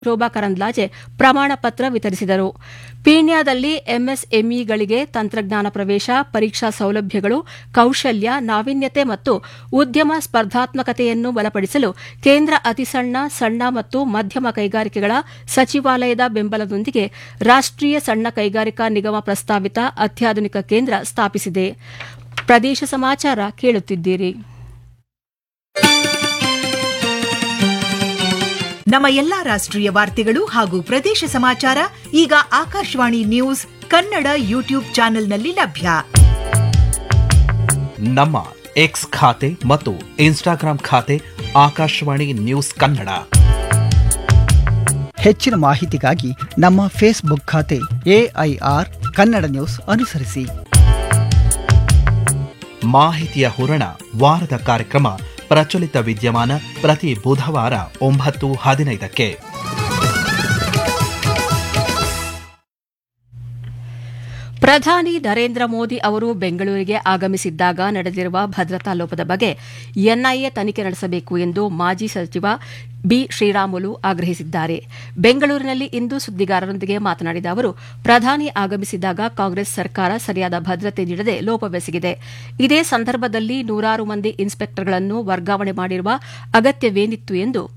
ಶೋಭಾ ಕರಂದ್ಲಾಜೆ ಪ್ರಮಾಣ ಪತ್ರ ವಿತರಿಸಿದರು ಪೀಣ್ಯದಲ್ಲಿ ಎಂಎಸ್ಎಂಇಗಳಿಗೆ ತಂತ್ರಜ್ಞಾನ ಪ್ರವೇಶ ಪರೀಕ್ಷಾ ಸೌಲಭ್ಯಗಳು ಕೌಶಲ್ಯ ನಾವೀನ್ಯತೆ ಮತ್ತು ಉದ್ಯಮ ಸ್ಪರ್ಧಾತ್ಮಕತೆಯನ್ನು ಬಲಪಡಿಸಲು ಕೇಂದ್ರ ಅತಿಸಣ್ಣ ಸಣ್ಣ ಮತ್ತು ಮಧ್ಯಮ ಕೈಗಾರಿಕೆಗಳ ಸಚಿವಾಲಯದ ಬೆಂಬಲದೊಂದಿಗೆ ರಾಷ್ಟೀಯ ಸಣ್ಣ ಕೈಗಾರಿಕಾ ನಿಗಮ ಪ್ರಸ್ತಾವಿತ ಅತ್ಯಾಧುನಿಕ ಕೇಂದ್ರ ಸ್ಥಾಪಿಸಿದೆ ಪ್ರದೇಶ ಸಮಾಚಾರ ಕೇಳುತ್ತಿದ್ದೀರಿ ನಮ್ಮ ಎಲ್ಲಾ ರಾಷ್ಟ್ರೀಯ ವಾರ್ತೆಗಳು ಹಾಗೂ ಪ್ರದೇಶ ಸಮಾಚಾರ ಈಗ ಆಕಾಶವಾಣಿ ನ್ಯೂಸ್ ಕನ್ನಡ ಯೂಟ್ಯೂಬ್ ಚಾನೆಲ್ನಲ್ಲಿ ಲಭ್ಯ ನಮ್ಮ ಎಕ್ಸ್ ಖಾತೆ ಮತ್ತು ಇನ್ಸ್ಟಾಗ್ರಾಂ ಖಾತೆ ಆಕಾಶವಾಣಿ ನ್ಯೂಸ್ ಕನ್ನಡ ಹೆಚ್ಚಿನ ಮಾಹಿತಿಗಾಗಿ ನಮ್ಮ ಫೇಸ್ಬುಕ್ ಖಾತೆ ಎಐಆರ್ ಕನ್ನಡ ನ್ಯೂಸ್ ಅನುಸರಿಸಿ ಮಾಹಿತಿಯ ಹೂರಣ ವಾರದ ಕಾರ್ಯಕ್ರಮ ಪ್ರಚಲಿತ ವಿದ್ಯಮಾನ ಪ್ರತಿ ಬುಧವಾರ ಒಂಬತ್ತು ಹದಿನೈದಕ್ಕೆ ಪ್ರಧಾನಿ ನರೇಂದ್ರ ಮೋದಿ ಅವರು ಬೆಂಗಳೂರಿಗೆ ಆಗಮಿಸಿದ್ದಾಗ ನಡೆದಿರುವ ಭದ್ರತಾ ಲೋಪದ ಬಗ್ಗೆ ಎನ್ಐಎ ತನಿಖೆ ನಡೆಸಬೇಕು ಎಂದು ಮಾಜಿ ಸಚಿವ ಬಿ ಶ್ರೀರಾಮುಲು ಆಗ್ರಹಿಸಿದ್ದಾರೆ ಬೆಂಗಳೂರಿನಲ್ಲಿ ಇಂದು ಸುದ್ದಿಗಾರರೊಂದಿಗೆ ಮಾತನಾಡಿದ ಅವರು ಪ್ರಧಾನಿ ಆಗಮಿಸಿದಾಗ ಕಾಂಗ್ರೆಸ್ ಸರ್ಕಾರ ಸರಿಯಾದ ಭದ್ರತೆ ನೀಡದೆ ಲೋಪವೆಸಗಿದೆ ಇದೇ ಸಂದರ್ಭದಲ್ಲಿ ನೂರಾರು ಮಂದಿ ಇನ್ಸ್ಪೆಕ್ಟರ್ಗಳನ್ನು ವರ್ಗಾವಣೆ ಮಾಡಿರುವ ಅಗತ್ಯವೇನಿತ್ತು ಎಂದು